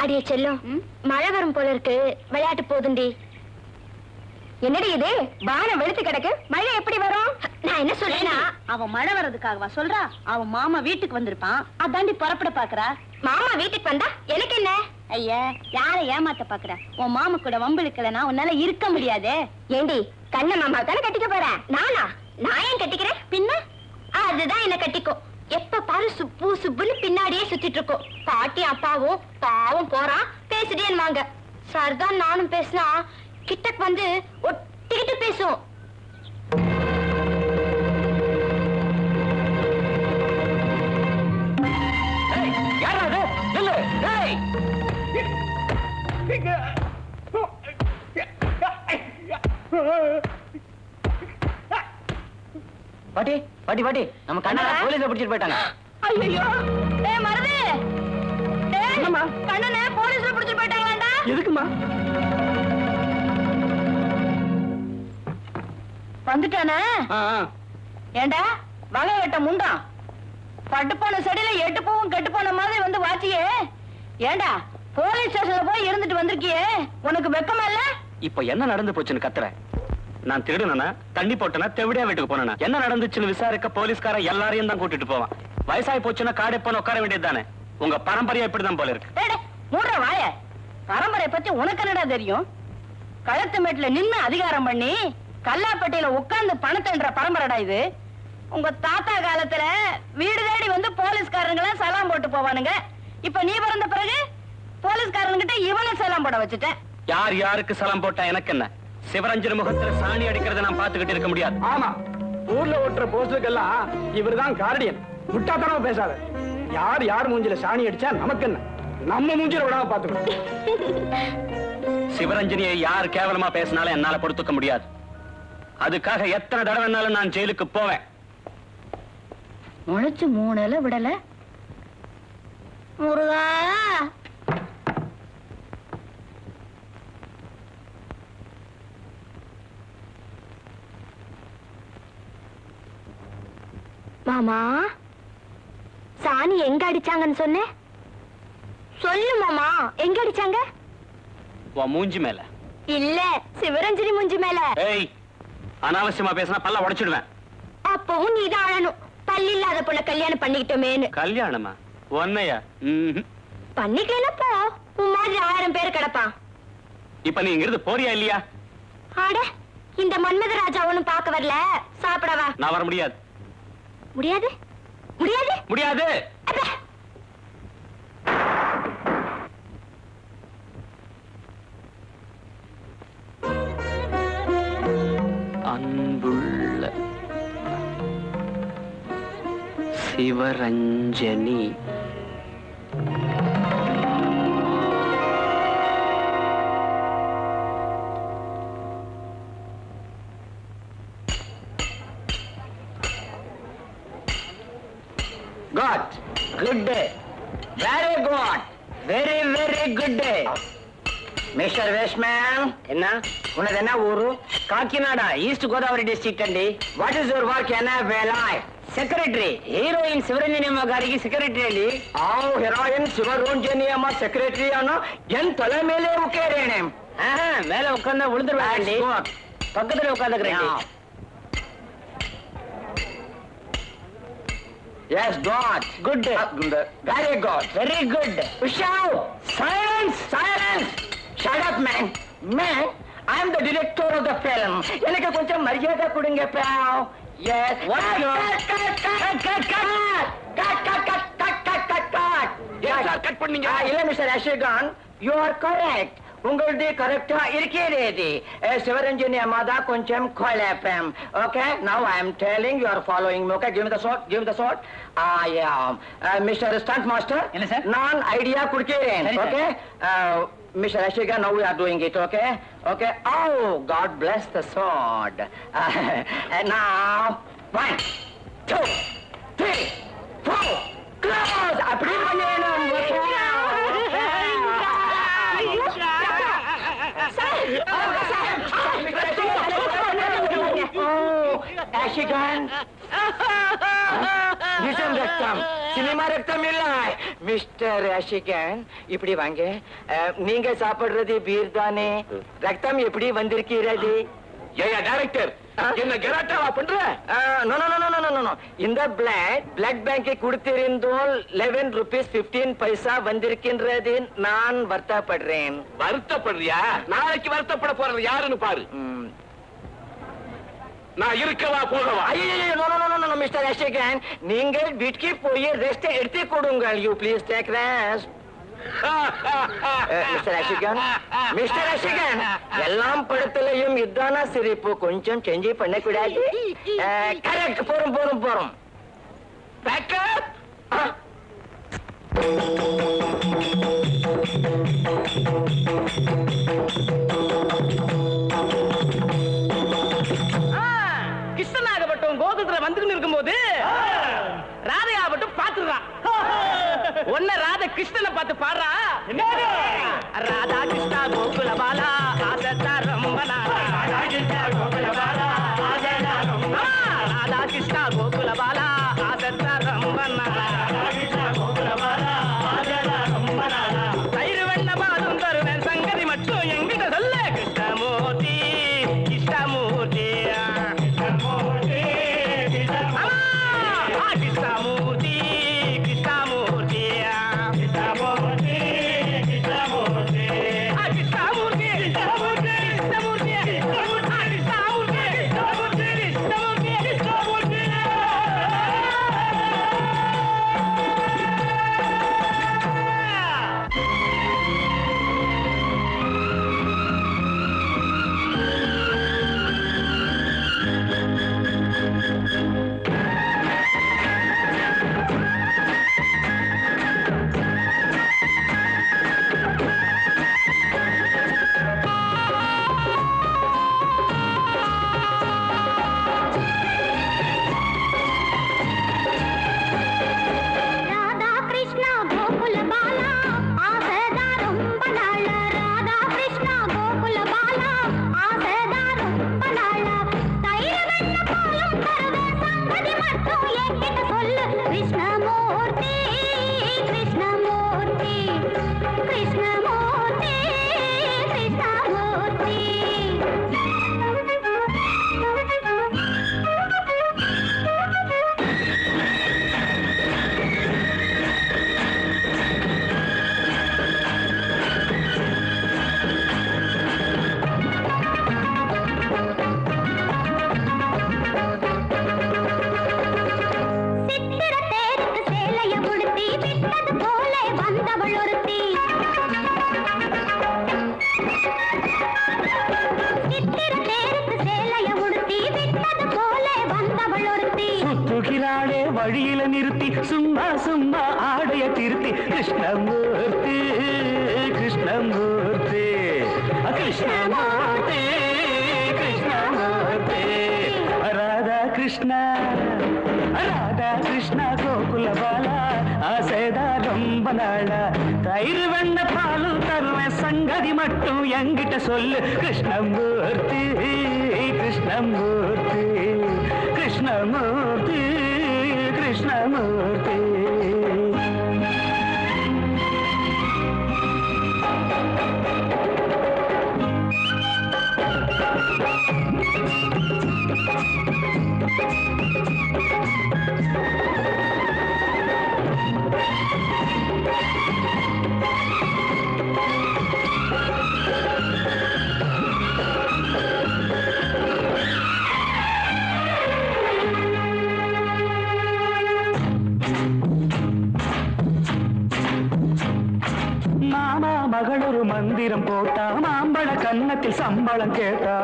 அடியே செல்லம் மழை வரும் போல இருக்கு விளையாட்டு போதுண்டி என்னடி இது வானம் வெளுத்து கிடக்கு மழை எப்படி வரும் நான் என்ன சொல்றேன்னா அவன் மழை வர்றதுக்காகவா சொல்றா அவன் மாமா வீட்டுக்கு வந்திருப்பான் அதாண்டி புறப்பட பாக்குறா மாமா வீட்டுக்கு வந்தா எனக்கு என்ன ஐயா யார ஏமாத்த பாக்குற உன் மாமா கூட வம்பிழுக்கலனா உன்னால இருக்க முடியாதே ஏண்டி கண்ண மாமா தானே கட்டிக்க போறேன் நானா நான் ஏன் கட்டிக்கிறேன் பின்ன அதுதான் என்ன கட்டிக்கும் எப்ப பாரு சுப்பு சுப்புன்னு பின்னாடியே சுத்திட்டு இருக்கோம் பாட்டி அப்பாவும் பாவம் போறான் பேசுடேன்வாங்க சரிதான் நானும் பேசினா கிட்டக்கு வந்து ஒட்டிக்கிட்டு பேசும் யாரா அது நில்லு ஏய் பாட்டி பாட்டி பாட்டி நம்ம கண்ணா போலீஸ்ல பிடிச்சிட்டு போயிட்டாங்க ஐயோ ஏ மருது என்னம்மா? கண்ணனை போலீஸ்ல பிடிச்சிட்டு போயிட்டாங்களாண்டா எதுக்குமா வந்துட்டானே ஏண்டா வகை வெட்ட முண்டான் பட்டு போன செடியில எட்டு பூவும் கெட்டு போன மாதிரி வந்து வாச்சியே ஏண்டா போலீஸ் ஸ்டேஷன்ல போய் இருந்துட்டு வந்திருக்கியே உனக்கு வெக்கமா இல்ல இப்ப என்ன நடந்து போச்சுன்னு கத்துற நான் திருடுனா தண்ணி போட்டனா தெவிடியா வீட்டுக்கு போனா என்ன நடந்துச்சுன்னு விசாரிக்க போலீஸ்கார எல்லாரையும் தான் கூட்டிட்டு போவான் வயசாகி போச்சுன்னா காடை போன உட்கார வேண்டியது தானே உங்க பரம்பரையா இப்படிதான் போல இருக்கு டேய், டேய், மூடுற வாய பரம்பரை பத்தி உனக்கு என்னடா தெரியும் கழுத்து மேட்டுல நின்னு அதிகாரம் பண்ணி கல்லாப்பட்டியில உட்கார்ந்து பணத்தன்ற பரம்பரைடா இது உங்க தாத்தா காலத்துல வீடு தேடி வந்து போலீஸ்காரங்க சலாம் போட்டு போவானுங்க இப்ப நீ பிறந்த பிறகு போலீஸ்காரங்கிட்ட இவனை சலாம் போட வச்சுட்ட யார் யாருக்கு சலம் போட்டா எனக்கு என்ன சிவரஞ்சன் முகத்துல சாணி அடிக்கிறத நான் பாத்துக்கிட்டு இருக்க முடியாது ஆமா ஊர்ல ஓட்டுற போஸ்டுக்கெல்லாம் இவர்தான் கார்டியன் முட்டாத்தனமா பேசாத யார் யார் மூஞ்சில சாணி அடிச்சா நமக்கு என்ன நம்ம மூஞ்சில விடாம பாத்துக்கணும் சிவரஞ்சனியை யார் கேவலமா பேசினாலும் என்னால பொறுத்துக்க முடியாது அதுக்காக எத்தனை தடவைனாலும் நான் ஜெயிலுக்கு போவேன் முளைச்சு மூணுல விடல முருகா மாமா சாணி எங்க அடிச்சாங்கன்னு சொன்ன சொல்லு மாமா எங்க அடிச்சாங்க உன் மூஞ்சி மேல இல்ல சிவரஞ்சனி முஞ்சி மேல ஏய் அனாவசியமா பேசினா பல்ல உடைச்சிடுவேன் அப்பவும் நீதான் அழணும் பல்லு இல்லாத பொண்ண கல்யாணம் பண்ணிக்கிட்டோமேன்னு கல்யாணமா ஒன்னையா ம்ஹும். பண்ணிக்கலாம் போ உன் மாதிரி ஆயிரம் பேர் கிடப்பான் இப்ப நீ இங்கிருந்து போறியா இல்லையா ஆட இந்த மன்மத ராஜா ஒண்ணும் பார்க்க வரல சாப்பிடவா நான் வர முடியாது முடியாது முடியாது முடியாது அப்பா. அன்புள்ள Sivaranjani God good day very good very very good day mister வேஷ்மேன் என்ன உனது என்ன ஊரு காக்கிநாடா ஈஸ்ட் கோதாவரி டிஸ்ட்ரிக்ட் అండి వాట్ ఇస్ యువర్ వర్క్ என்ன வேலாய் సెక్రటరీ హీరోయిన్ శివరంజని అమ్మ గారికి సెక్రటరీ అండి ఆ హీరోయిన్ శివరంజని అమ్మ సెక్రటరీ అన్న என் தலை மேலே உட்காரேனேன் மேல உட்கார்ந்தா விழுந்துருவாண்டி பக்கத்துல உட்காந்துக்கிறேன் Yes, God. Good. Very good. Very good. Ushav, silence, silence. Shut up, man. Man, I am the director of the film. எனக்கு கொஞ்சம் மரியாதை கொடுங்க pal. Yes. What? Cut, cut, cut, cut, cut, cut, cut, cut, cut, cut, cut, cut. ஏன் sir cut பண்ணீங்க? ஆ, இல்ல mister Ashokan you are correct உங்களுடைய கரெக்டா இருக்கிறது அஹ், சிவரஞ்சனி அம்மா தான் கொஞ்சம் குழப்பம் okay now I am telling you are following okay give the shot give the shot ஆ மிஸ்டர் ஸ்டண்ட் மாஸ்டர் என்ன சார்? நான் ஐடியா கொடுக்கிறேன் சரி, sir. Okay mister Ashoka now you are doing it okay okay oh God bless the shot now one two three four close அப்படி பண்ணணும் Ashigan, listen that time. Cinema ரத்தம் இல்ல mister அஷிகன் இப்படி வாங்க அஹ், நீங்க சாப்பிடுறது பீர் தானே ரத்தம் எப்படி வந்திருக்கிறது ஏயா டைரக்டர் என்ன கெராட்டாவா பண்ற no no no no no இந்த பிளட் பிளட் பேங்கை கொடுத்திருந்தோல் லெவன் ருபீஸ் பிப்டீன் பைசா வந்திருக்கின்றது நான் வருத்தப்படுறேன் வருத்தப்படுறியா நாளைக்கு வருத்தப்பட போறது யாருன்னு பாரு ம். நான் இருக்கவா போகவா ஐயையோ, no, no, no, no, no, no, Mr. Ashigan. நீங்கள் வீட்டுக்கு போய் ரெஸ்ட் எடுத்து கொடுங்கள் you please take rest mister Ashigan mister Ashigan எல்லாம் படத்திலையும் இதானா சிரிப்பு கொஞ்சம் செஞ்சு பண்ணக்கூடாது கரெக்ட் போறோம் போறோம் போறோம் பேக்கப் கிருஷ்ணனாகப்பட்டும் கோகுலத்துல வந்துட்டு இருக்கும்போது ராதையாகப்பட்டும் பாத்துறான் ஒன்ன ராதை கிருஷ்ணனை பார்த்து பாடுறா ராதா கிருஷ்ணா கோகுல பாலா ஆசத்தா ரொம்ப நாளா. ஆ, ராதா கிருஷ்ணா கோகுல பாலா ஆசத்தா ரொம்ப நாளா. தயிர் வெண்ண பாலும் தருவேன் சங்கதி மட்டும் எங்கிட்ட சொல்ல கிருஷ்ணமூர்த்தி கிருஷ்ணமூர்த்தி ஆ, ஆ, கிருஷ்ணமூர்த்தி கிருஷ்ணமூர்த்தி ஆ, கிருஷ்ணமூர்த்தி கிருஷ்ணமூர்த்தி ஆ, கிருஷ்ணமூர்த்தி கிருஷ்ணமூர்த்தி கிருஷ்ணமூர்த்தி கிருஷ்ணமூர்த்தி ராதா கிருஷ்ணா கோகுல பாலா ஆசைதா ரொம்ப நாள ராதா கிருஷ்ணா கோகுல பாலா ஆசைதா ரொம்ப நாள தயிர் வெண்ண பாலும் தருவேன் சங்கதி மட்டும் என்கிட்ட சொல்லு கிருஷ்ணமூர்த்தி கிருஷ்ணமூர்த்தி கிருஷ்ணமூர்த்தி கிருஷ்ணமூர்த்தி சித்திர தேருக்கு சேலைய உடுத்தி விட்டது போல வந்தவள் ஒருத்தி சித்திர தேருக்கு சேலைய உடுத்தி விட்டது போல வந்தவள் ஒருத்தி சுத்துகிறாளே வழியில நிறுத்தி சும்மா சும்மா ஆடைய திருத்தி கிருஷ்ணமூர்த்தி கிருஷ்ணமூர்த்தி கிருஷ்ணமூர்த்தி கிருஷ்ணமூர்த்தி ராதா கிருஷ்ணா ராதா கிருஷ்ணா கோகுல பாலா ஆசைதா ரொம்ப நாளா தயிர் வெண்ண பாலும் தருவேன் சங்கதி மட்டும் என்கிட்ட சொல்லு கிருஷ்ணமூர்த்தி கிருஷ்ணமூர்த்தி கிருஷ்ணமூர்த்தி கிருஷ்ணமூர்த்தி மாமா மகளொரு மந்திரம் போட்டா மாம்பழ கன்னத்தில் சம்பளம் கேட்டா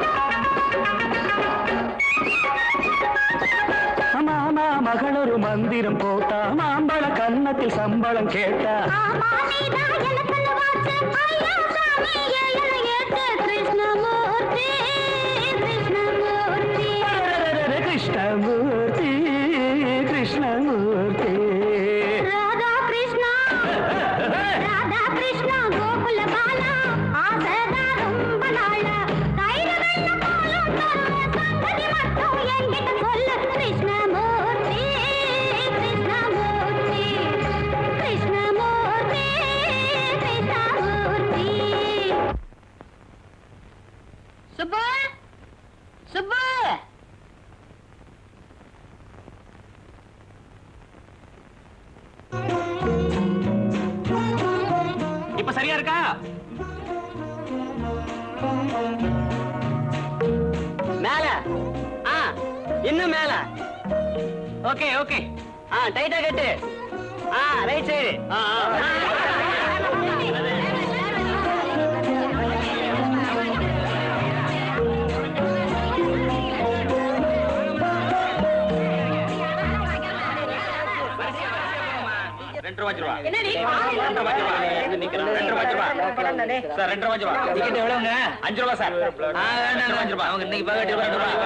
மாமா மகளொரு மந்திரம் போட்டா மாம்பழ கன்னத்தில் சம்பளம் கேட்டா ஆமா நீதான் எனக்குள்ள வாச்சு ஐயா சாமி ஏழை ஏத்து கிருஷ்ணமூர்த்தி கிருஷ்ணமூர்த்தி அரரரர கிருஷ்ணமூர்த்தி கிருஷ்ணமூர்த்தி ராதா கிருஷ்ணா ராதா கிருஷ்ணா கோகுல பாலா ஆசைதா ரொம்ப நாளா தயிர் வெண்ண பாலும் தருவேன் சங்கதி மட்டும் என்கிட்ட சொல்லு கிருஷ்ணமூர்த்தி கிருஷ்ணமூர்த்தி சுப்பு சுப்பு இப்ப சரியா இருக்கா மேல ஆ இன்னும் மேல ஓகே ஓகே ஆ டைட்டா கட்டு ஆ ரைட் சைடு ரெண்டு ரூபா ரூபா ரெண்டு ரூபா ரூபா ரெண்டு ரூபா ரூபா சார் ரெண்டு ரூபா ரூபா டிக்கெட் எவ்வளவுங்க அஞ்சு ரூபா சார் ஆ வேண்டாம் அஞ்சு ரூபா அவங்க இன்னைக்கு பாக்கெட் ரெண்டு ரூபா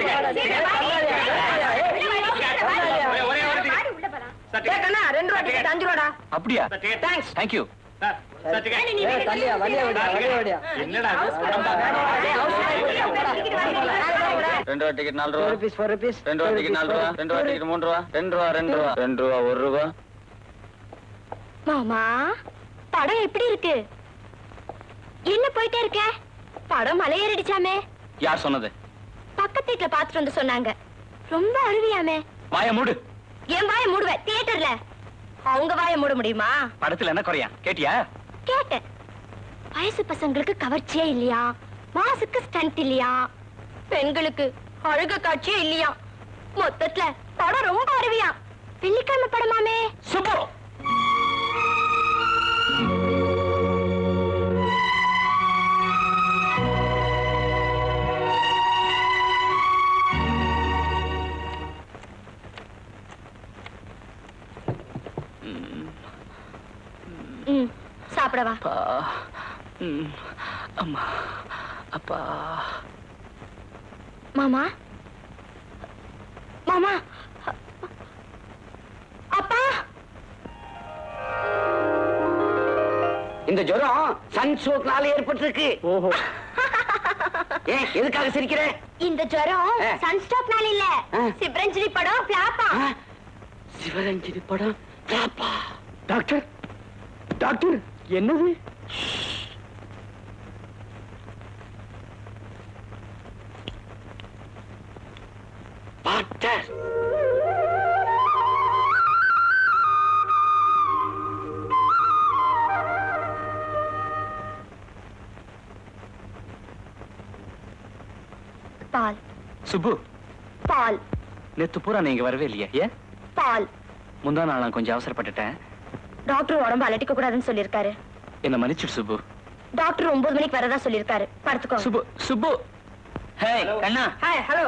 ஒரே ஒரே ஒரு ticket. Sir ticket. ரெண்டு ரூபா டிக்கெட் அஞ்சு ரூபாடா அப்படியா thanks thank you sir sir ticket. வழியா வழியா வழியா என்னடா இது? படம் பார்க்க. ரெண்டு ரூபா டிக்கெட் நாலு ரூபா ருபீஸ் ஃபோர் ருபீஸ் ரெண்டு ரூபா டிக்கெட் நாலு ரூபா ரெண்டு ரூபா டிக்கெட் மூணு ரூபா ரெண்டு ரூபா ரெண்டு ரூபா ரெண்டு ரூபா ஒரு ரூபா மாமா படம் எப்படி இருக்கு என்ன போயிட்டே இருக்க படம் மலையேறிடுச்சாமே யார் சொன்னது பக்கத்து வீட்டுல பாத்துட்டு வந்து சொன்னாங்க ரொம்ப அருவியாமே வாய மூடு என் வாய மூடுவேன் தியேட்டர்ல அவங்க வாய மூட முடியுமா படத்துல என்ன குறையா கேட்டியா கேட்டேன் வயசு பசங்களுக்கு கவர்ச்சியே இல்லையா மாசுக்கு ஸ்டண்ட் இல்லையா பெண்களுக்கு அழுக காட்சியே இல்லையா மொத்தத்துல படம் ரொம்ப அருவியா வெள்ளிக்கிழமை படமாமே சுப்பு ம் சாப்பிடவா அப்பா ம், அம்மா அப்பா மாமா மாமா அப்பா இந்த ஜுரம் சன் ஸ்ட்ரோக்னால ஏற்பட்டிருக்கு ஓஹோ ஏன் எதுக்காக சிரிக்கிற இந்த ஜுரம் ஆ. சன்ஸ்டாப்னால இல்ல ஆ. சிப்ரஞ்சலி படம் பிளாப்பா ஆ, சிவரஞ்சனி படம் பாப்பா டாக்டர் டாக்டர் என்னது டாக்டர் பால் சுப்பு பால் நேத்து பூரா நீங்க வரவே இல்லையா ஏன் பால் முந்தா நாள் நான் கொஞ்சம் அவசரப்பட்டுட்டேன் டாக்டர் உடம்பு அலட்டிக்க கூடாதுன்னு சொல்லிருக்காரு என்ன மன்னிச்சிடு சுப்பு டாக்டர் ஒன்பது மணிக்கு வரதா சொல்லிருக்காரு படுத்துக்கோ சுப்பு சுப்பு ஹே கண்ணா ஹாய் ஹலோ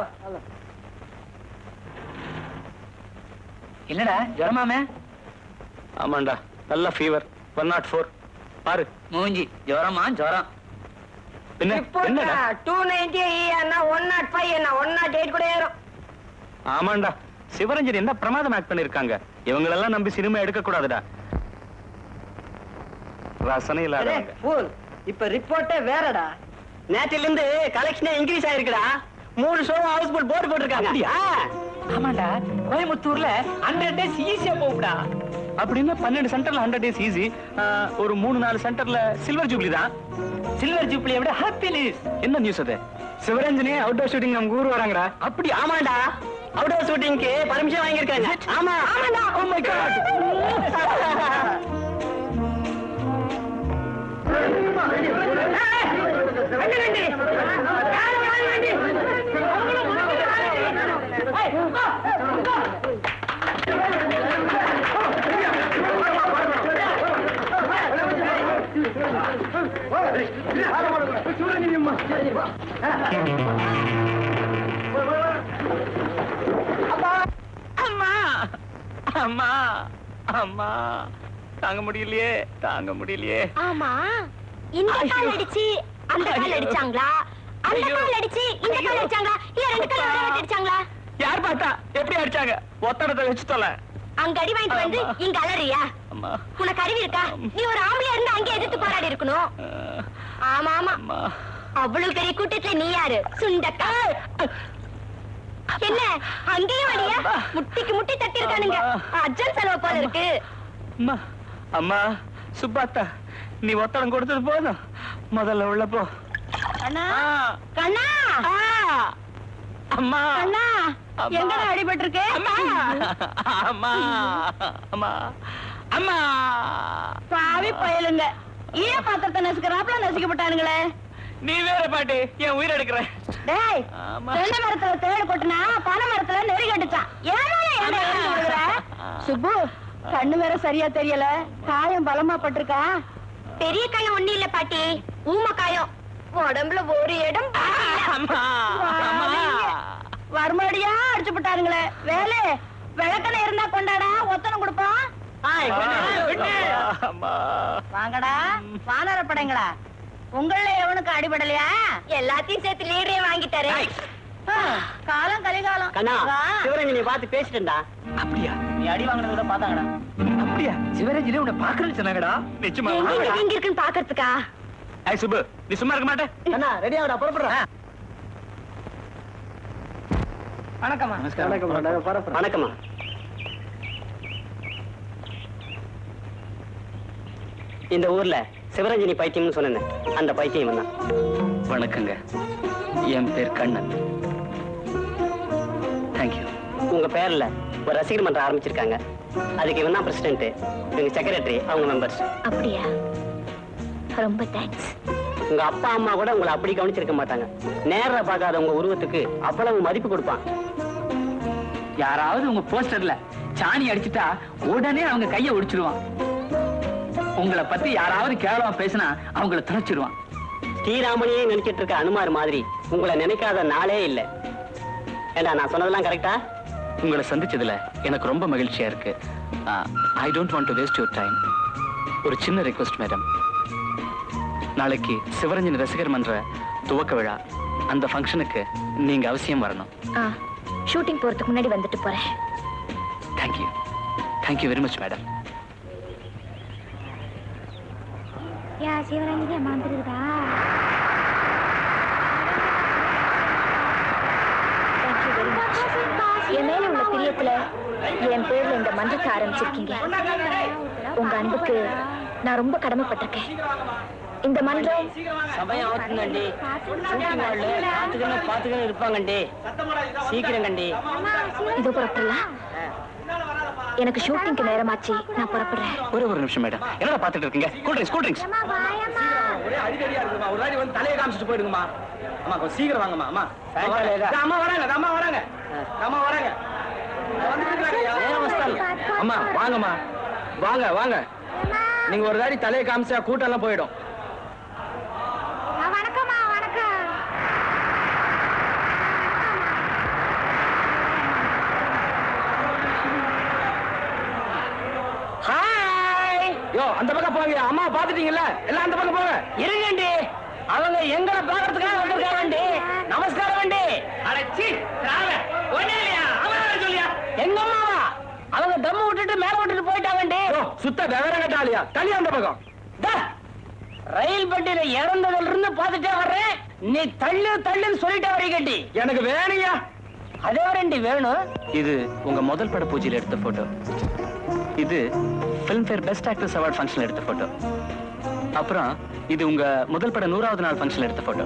என்னடா ஜுரமாமே ஆமாண்டா நல்ல ஃபீவர் ஒன் நாட் ஃபோர் பாரு மூஞ்சி ஜுரமா ஜுரம் என்ன என்னடா டூ நைன்டி என்ன ஒன் நாட் ஃபைவ் என்ன ஒன் நாட் எயிட் கூட ஏறும் ஆமாண்டா சிவரஞ்சன் என்ன பிரமாதம் ஆக்ட் பண்ணிருக்காங்க இவங்களெல்லாம் நம்பி சினிமா எடுக்க கூடாதுடா ரசனை இல்லாதவங்க ஃபூல் இப்ப ரிப்போர்ட்டே வேறடா நேத்தில இருந்து கலெக்ஷனே இன்க்ரீஸ் ஆயிருக்குடா மூணு ஷோ ஹவுஸ்ஃபுல் போர்டு போட்டிருக்காங்க அப்படியா? ஆமாண்டா கோயம்புத்தூர்ல ஹண்ட்ரட் டேஸ் ஈஸியா போகும்டா அப்படின்னா பன்னெண்டு சென்டர்ல ஹண்ட்ரட் டேஸ் ஈஸி ஒரு மூணு நாலு சென்டர்ல சில்வர் ஜூப்ளி தான் சில்வர் ஜூப்ளியை விட ஹாப்பி நியூஸ் என்ன நியூஸ் அது சிவரஞ்சனி அவுட்டோர் ஷூட்டிங் நம்ம ஊர் வராங்கடா அப்படி ஆமாடா அவுட்டோர் ஷூட்டிங்க்கு பர்மிஷன் வாங்கியிருக்காங்க ஆமா ஆமாடா ஓ மை காட் அம்மா அம்மா அம்மா தாங்க முடியலையே தாங்க முடியலையே ஆமா இந்த கால் அடிச்சு அந்த கால் ஐயோ. அடிச்சாங்களா அந்த ஐயோ. கால் அடிச்சு இந்த கால் ஐயோ. அடிச்சாங்களா இல்ல ரெண்டு கால் ஒரே வாட்டி அடிச்சாங்களா யார் பார்த்தா எப்படி அடிச்சாங்க ஒத்தடத்தை வச்சு தொலை அங்க அடி வாங்கிட்டு வந்து ஆமா. இங்க அலறியா அம்மா உனக்கு அறிவு இருக்கா நீ ஒரு ஆம்பளையா இருந்து அங்கே எதிர்த்து போராடி இருக்கணும் அஹ், ஆமா ஆமா அம்மா அவ்வளவு பெரிய கூட்டத்துல நீ யாரு சுண்டக்கா என்ன அங்கேயும் அடியா அப்பா. முட்டிக்கு முட்டி தட்டி இருக்கானுங்க அம்மா. அர்ஜன் செலவு போல இருக்கு அம்மா அம்மா சுப்பாத்தா நீ ஒத்தடம் கொடுத்தது போதும் முதல்ல உள்ள போ கண்ணா ஆ. கண்ணா அம்மா கண்ணா அம்மா. எங்கடா அடிபட்டு இருக்கு அம்மா அம்மா அம்மா அம்மா பாவி பயலுங்க ஈர பாத்திரத்தை நசுக்கிறாப்புல நசுக்கப்பட்டானுங்களே நீ வேற பாட்டு என் உயிர் எடுக்கிற டேய் ஆமா. தென்னை மரத்துல தேடு கொட்டினா பனை மரத்துல நெறி கட்டுச்சான் ஏனால என்ன ஏறி விழுகுற? சுப்பு கண்ணு வேற சரியா தெரியல காயம் பலமா பட்டிருக்கா பெரிய காயம் ஒண்ணு இல்ல பாட்டி ஊம காயம் உடம்புல ஒரு இடம் பாக்கி இல்ல. அம்மா அம்மா வருமாடியா அடிச்சு விட்டாருங்களே வேலை விளக்கணை இருந்தா கொண்டாடா ஒத்தனம் கொடுப்போம் அம்மா வாங்கடா வானர படைங்களா உங்கள எவனுக்கு அடிபடலையா எல்லாத்தையும் சேர்த்து லீடரே வாங்கிட்டாரு ஆ, காலம் கலிகாலம் கண்ணா வா. சிவரஞ்சனி பார்த்து பேசிட்டா அப்படியா நீ அடி வாங்கினத விட பாத்தாங்கடா அப்படியா சிவரஞ்சனி உன்னை பாக்குறேன்னு சொன்னாங்கடா நிச்சயமா எங்க இங்க எங்க இருக்குன்னு பாக்குறதுக்கா ஏய் சுப்பு நீ சும்மா இருக்க மாட்டே அண்ணா ரெடி ஆகடா புறப்படுறேன் வணக்கம்மா வணக்கம் வணக்கம்மா இந்த ஊர்ல சிவரஞ்சனி பைத்தியம்னு சொன்னேன் அந்த பைத்தியம் தான் வணக்கங்க என் பேர் கண்ணன் தேங்க்யூ உங்க பேர்ல ஒரு ரசிகர் மன்றம் ஆரம்பிச்சிருக்காங்க அதுக்கு இவன் தான் பிரசிடென்ட் இவங்க செக்ரட்டரி அவங்க மெம்பர்ஸ் அப்படியா ரொம்ப தேங்க்ஸ் உங்க அப்பா அம்மா கூட உங்களை அப்படி கவனிச்சிருக்க மாட்டாங்க நேர்ல பார்க்காத உங்க உருவத்துக்கு அவ்வளவு மதிப்பு கொடுப்பான் யாராவது உங்க போஸ்டர்ல சாணி அடிச்சுட்டா உடனே அவங்க கைய ஒடிச்சிருவான் உங்களை பத்தி யாராவது கேவலமா பேசினா அவங்கள துணைச்சிருவான் ஸ்ரீராமனையே நினைச்சிட்டு இருக்க அனுமார் மாதிரி உங்களை நினைக்காத நாளே இல்ல ஏண்டா நான் சொன்னதெல்லாம் கரெக்டா உங்களை சந்திச்சதுல எனக்கு ரொம்ப மகிழ்ச்சியா இருக்கு I don't want to waste your time ஒரு சின்ன ரெக்வஸ்ட் மேடம் நாளைக்கு சிவரஞ்சன் ரசிகர் மன்ற துவக்க விழா அந்த ஃபங்க்ஷனுக்கு நீங்க அவசியம் வரணும் ஆ ஷூட்டிங் போறதுக்கு முன்னாடி வந்துட்டு போறேன் thank you thank you very much madam yeah Sivaranjani அம்மா வந்துருக்குதா என் மேல உள்ள பிரியத்துல என் பேர்ல இந்த மன்றத்தை ஆரம்பிச்சிருக்கீங்க உங்க அன்புக்கு நான் ரொம்ப கடமைப்பட்டிருக்கேன் இந்த மன்றம் சமயம் ஆகுதுங்கண்டி ஷூட்டிங் ஹால்ல பாத்துக்கணும் பாத்துக்கணும் இருப்பாங்கண்டி சீக்கிரம் கண்டி இதோ புறப்படலாம் எனக்கு ஷூட்டிங்க்கு நேரமாச்சு நான் புறப்படுறேன் ஒரு ஒரு நிமிஷம் மேடம் என்னடா பார்த்துட்டு இருக்கீங்க கூல் ட்ரிங்க்ஸ் கூல் ட்ரிங்க்ஸ் ஒரே அடிக்கடியா இருக்குமா ஒரு வாட்டி வந்து தலையை காமிச்சிட்டு போயிடுங்கம்மா அம்மா கொஞ்சம் சீக்கிரம் வாங்கம்மா அம்மா சாயங்காலம் ஏதா? அம்மா வராங்க அம்மா வராங்க அம்மா வராங்க நேரம் வஸ்தால். அம்மா வாங்கம்மா வாங்க வாங்க நீங்க ஒரு தாடி தலையை காமிச்சா கூட்டம் எல்லாம் போயிடும் வணக்கம்மா வணக்கம் ஹாய் யோ அந்த பக்கம் போங்க அம்மா பாத்துட்டீங்கல்ல எல்லாம் அந்த பக்கம் போங்க இருங்கண்டி அவங்க எங்களை பாக்குறதுக்காக வந்திருக்காங்கண்டி நமஸ்காரம் வண்டி அடைச்சி ஒண்ணே இல்லையா அவன் சொல்லியா எங்க அம்மாவா அவங்க தம்மு விட்டுட்டு மேல விட்டுட்டு போயிட்டாங்கண்டி யோ, சுத்த விவரம் கட்டாலியா தள்ளி அந்த பக்கம் டா, ரயில் பெட்டியில இறந்ததுல இருந்து பாத்துட்டே வர்றேன் நீ தள்ளு தள்ளுன்னு சொல்லிட்டே வரீங்கண்டி எனக்கு வேணுயா அதே வரண்டி வேணும் இது உங்க முதல் பட பூஜையில எடுத்த போட்டோ இது ஃபிலிம்ஃபேர் பெஸ்ட் ஆக்ட்ரஸ் அவார்ட் ஃபங்க்ஷன்ல எடுத்த போட்டோ அப்புறம் இது உங்க முதல் பட நூறாவது நாள் ஃபங்க்ஷன்ல எடுத்த போட்டோ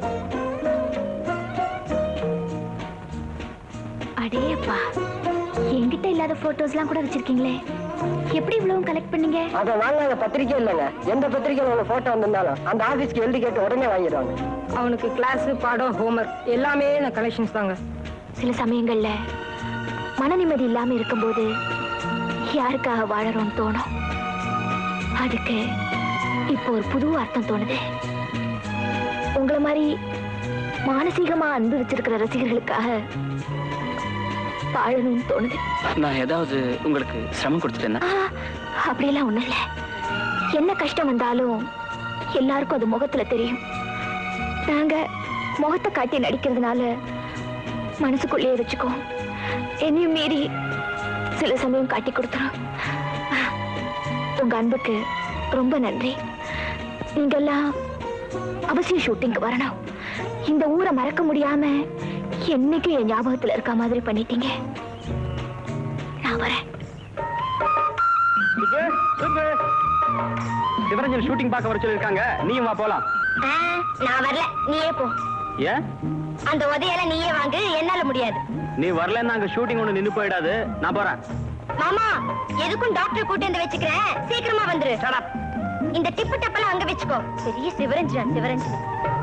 அடேப்பா என்கிட்ட இல்லாத போட்டோஸ்லாம் கூட வச்சிருக்கீங்களே எப்படி இவ்வளவு கலெக்ட் பண்ணீங்க அத வாங்காத பத்திரிக்கை இல்லைங்க எந்த பத்திரிக்கையில உங்க போட்டோ வந்திருந்தாலும் அந்த ஆபீஸ்க்கு எழுதி கேட்டு உடனே வாங்கிடுவாங்க அவனுக்கு கிளாஸ் பாடம் ஹோம்ஒர்க் எல்லாமே நான் கலெக்ஷன்ஸ் தாங்க சில சமயங்கள்ல மன நிம்மதி இல்லாம இருக்கும்போது யாருக்காக வாழறோம்னு தோணும் அதுக்கு இப்போ ஒரு புது அர்த்தம் தோணுது உங்களை மாதிரி மானசீகமா அன்பு வச்சிருக்கிற ரசிகர்களுக்காக வாழணும்னு தோணுது நான் ஏதாவது உங்களுக்கு சிரமம் கொடுத்துட்டேன்னா ஆ, அப்படியெல்லாம் ஒண்ணும் இல்ல என்ன கஷ்டம் வந்தாலும் எல்லாருக்கும் அது முகத்துல தெரியும் நாங்க முகத்தை காட்டி நடிக்கிறதுனால மனசுக்குள்ளேயே வச்சுக்கோ என்னையும் மீறி சில சமயம் காட்டி கொடுத்துரும் உங்க அன்புக்கு ரொம்ப நன்றி நீங்கெல்லாம் அவசியம் ஷூட்டிங்க்கு வரணும் இந்த ஊரை மறக்க முடியாம என்னைக்கும் என் ஞாபகத்துல இருக்க மாதிரி பண்ணிட்டீங்க நான் வரேன் சிவரஞ்சன் ஷூட்டிங் பார்க்க வர சொல்லிருக்காங்க நீயும் வா போலாம் ஆ, நான் வரல நீயே போ ஏன் அந்த உதையால நீயே வாங்கு என்னால முடியாது நீ வரலன்னா அங்க ஷூட்டிங் ஒண்ணு நின்னு போயிடாது நான் போறேன் மாமா எதுக்கும் டாக்டர் கூட்டி வந்து வச்சுக்கிறேன் சீக்கிரமா வந்துரு இந்த டிப்பு டப்பெல்லாம் அங்க வச்சுக்கோ பெரிய சிவரஞ்சா சிவரஞ்சு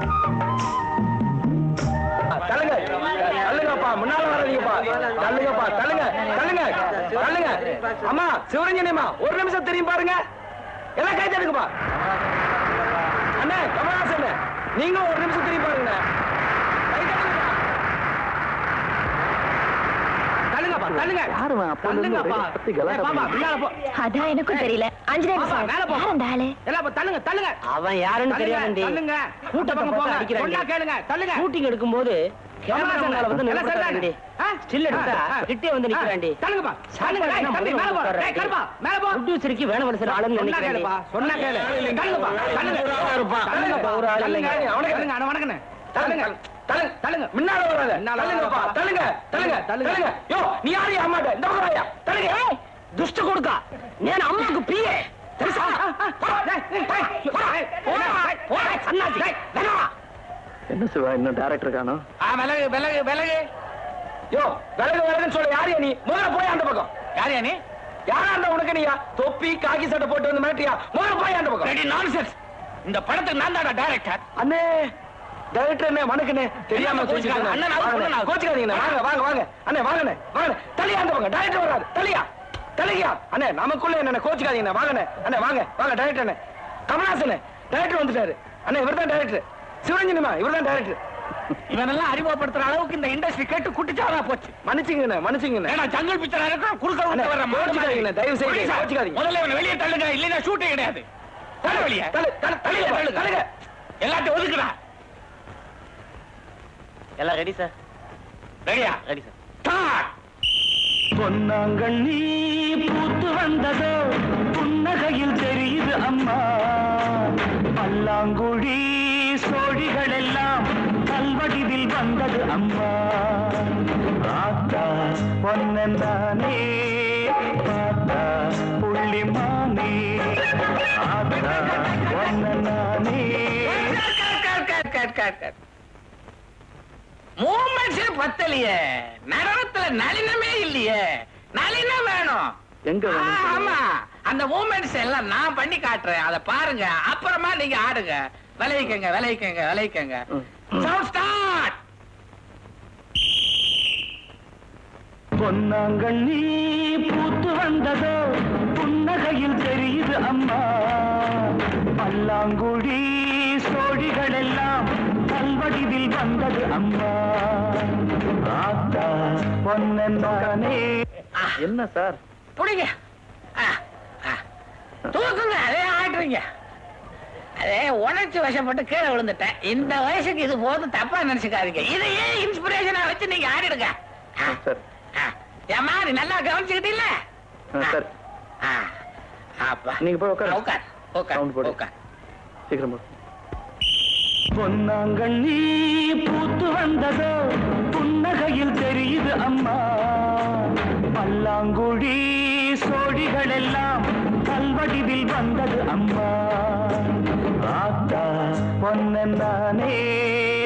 தள்ளுங்க தள்ளுங்கப்பா முன்னால வராதீங்கப்பா தள்ளுங்கப்பா தள்ளுங்க தள்ளுங்க தள்ளுங்க அம்மா சிவரஞ்சனியம்மா ஒரு நிமிஷம் தெரியும் பாருங்க எல்லாம் கை தட்டுங்கப்பா அண்ணே கமலாசன் நீங்க ஒரு நிமிஷம் தெரியும் பாருங்க கை தட்டுங்கப்பா. தள்ளுங்கப்பா தள்ளுங்க தள்ளுங்கப்பா ஏய், பாப்பா முன்னால போ அதான் எனக்கும் தெரியல அஞ்சலி பாப்பா, மேல போ. யார் அந்த ஆளு எல்லாம் போ, தள்ளுங்க தள்ளுங்க அவன் யாருன்னு தெரியாமண்டி தள்ளுங்க கூட்டத்தை பக்கம் பார்த்து போங்க அடிக்கிறாண்டி. சொன்னா கேளுங்க தள்ளுங்க ஷூட்டிங் எடுக்கும்போது கேமரா முன்னால வந்து எல்லாம் நிறுத்தாண்டி ஆ? ஸ்டில் எடுத்தா ஆ, ஆ. கிட்டே வந்து நிக்கிறாண்டி தள்ளுங்கப்பா தள்ளுங்க டேய், தம்பி, மேல போ டேய், கருப்பா மேல போ ப்ரொடியூசருக்கு வேணும் மனுஷன் ஆளுன்னு சொன்னா நினைக்கிறேன் கேளுப்பா சொன்னா கேளு தள்ளுங்கப்பா தள்ளுங்க இருப்பான். தள்ளுங்கப்பா ஒரு ஆள் தள்ளுங்க இல்லைங்க. அவனை தள்ளுங்க அவனை வணக்கண்ணே தள்ளுங்க தள்ளுங்க தள்ளுங்க முன்னால வராத தள்ளுங்கப்பா தள்ளுங்க தள்ளுங்க தள்ளுங்க யோ நீ யாரு அம்மாட்ட இந்த பக்கம் வாயா தள்ளுங்க துஷ்ட கொடுக்கா నేను అమ్మకు పిఏ తెలుసా సన్నాసి என்ன சிவா இன்னும் டேரக்டர் காணோம் விலகு விலகு விலகு யோ விலகு விலகுன்னு சொல்ல யாரியா நீ முதல்ல போய் அந்த பக்கம் யாரியா நீ யாரா அந்த உனக்கு நீயா தொப்பி காக்கி சட்டை போட்டு வந்து மாட்டியா முதல்ல போய் அந்த பக்கம் ரெடி நான்சென்ஸ் இந்த படத்துக்கு நான் தான்டா டைரக்டர் அண்ணே டைரக்டர் என்ன வணக்கண்ணே தெரியாம கோச்சிக்காதீங்க அண்ணா கோச்சிக்காதீங்க வாங்க வாங்க வாங்க அண்ணே வாங்கண்ணே வாங்க தலியா அந்த பக்கம் டைரக்டர் வராது தலியா தலியா அண்ணே நமக்குள்ள என்ன கோச்சிக்காதீங்க வாங்கண்ணே அண்ணே வாங்க வாங்க டைரக்டர் அண்ணே கமலாசனே டைரக்டர் வந்துட்டாரு அண்ணே இவர்தான் டைரக்டர் சிவரஞ்சனிமா இவர்தான் டைரக்டர் இவனெல்லாம் அறிமுகப்படுத்துற அளவுக்கு இந்த இண்டஸ்ட்ரி கேட்டு குட்டிச்சாரா போச்சு மன்னிச்சுங்கண்ணே மன்னிச்சுங்கண்ணே ஏன்னா ஜங்கல் பிக்சர் இருக்கிற குறுக்க விட்டு வர்ற மாடு கோச்சிக்காதீங்கண்ணே தயவு செய்து போலீஸா? கோச்சிக்காதீங்க முதல்ல இவனை வெளியே தள்ளுங்க இல்லைன்னா ஷூட்டே கிடையாது தள்ளு வெளியே தள்ளு தள்ளு தள்ளுங்க தள்ளு தள்ளுங்க எல்லாத்தையும் ஒதுக்குடா எல்லாம் ரெடி சார் ரெடியா ரெடி சார் ஸ்டார்ட் பொன்னாங்கண்ணி பூத்து வந்ததோ புன்னகையில் தெரியுது அம்மா பல்லாங்குழி சோழிகள் எல்லாம் கல்வடிவில் வந்தது அம்மா ஆத்தா பொன்னந்தானே பார்த்தா புள்ளிமானே ஆத்தா பொன்னந்தானே மூமெண்ட்ஸே பத்தலையே நடனத்துல நளினமே இல்லையே நளினம் வேணும் எங்க வேணும் ஆ, ஆமா அந்த மூமெண்ட்ஸ் எல்லாம் நான் பண்ணி காட்டுறேன் அதை பாருங்க அப்புறமா நீங்க ஆடுங்க விளைவிக்கங்க விளைவிக்கங்க விளைவிக்கங்க ம். சவுண்ட் ஸ்டார்ட் பொன்னாங்கண்ணி பூத்து வந்ததோ புன்னகையில் தெரியுது அம்மா பல்லாங்குழி சோழிகள் எல்லாம் கல்வடிவில் வந்தது அம்மா ஆத்தா பொன்னே என்ன சார் புடிங்க ஆ, ஆ. தூக்குங்க அதே ஆட்டுறீங்க அதே உணர்ச்சி வசப்பட்டு கீழே விழுந்துட்டேன் இந்த வயசுக்கு இது போதும் தப்பா நினைச்சுக்காதீங்க இதையே இன்ஸ்பிரேஷனா வச்சு நீங்க ஆடிடுங்க ஆ, சரி. ஆ. ஏம்மா நீ நல்லா கவனிச்சுக்கிட்டீல்ல சார் ஆ. அப்பா நீங்க போய் உட்காருங்க. உட்கார் உட்கார் Sound போடு. உட்கார் சீக்கிரம் போ. பொன்னாங்கண்ணி பூத்து வந்ததோ புன்னகையில் தெரியுது அம்மா பல்லாங்குழி சோழிகள் எல்லாம் கல்வடிவில் வந்தது அம்மா ஆத்தா பொன்னே